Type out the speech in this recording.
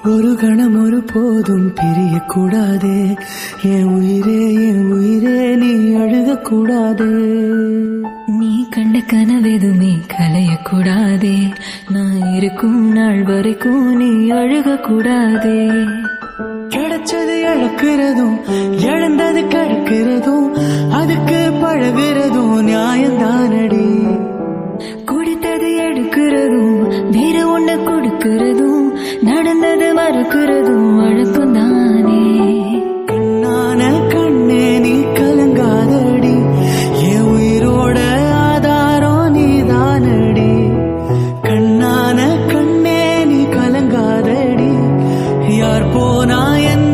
ஒரு கணம் ஒரு போதும் பிரியக்கூடாதே என் உயிரே என் உயிரே நீ அழுகக்கூடாதே நீ கண்ட கனவெதுமே கலையக்கூடாதே நான் இருக்கும் நாள் வரைக்கும் நீ அழுகக்கூடாதே கிடைச்சது இழக்கிறதும் இழந்தது கிடைக்கிறதும் அதுக்கு பழகிறதும் நியாயம்தானடி கொடுத்தது எடுக்கிறதும் வேற ஒண்ணு கொடுக்கிறதும் நடந்தது மறுக்கிறதும் வழக்கம் தானே கண்ணான கண்ணே நீ கலங்காதடி என் உயிரோட ஆதாரம் நீதானடி கண்ணான கண்ணே நீ கலங்காதடி யார் போனா என்ன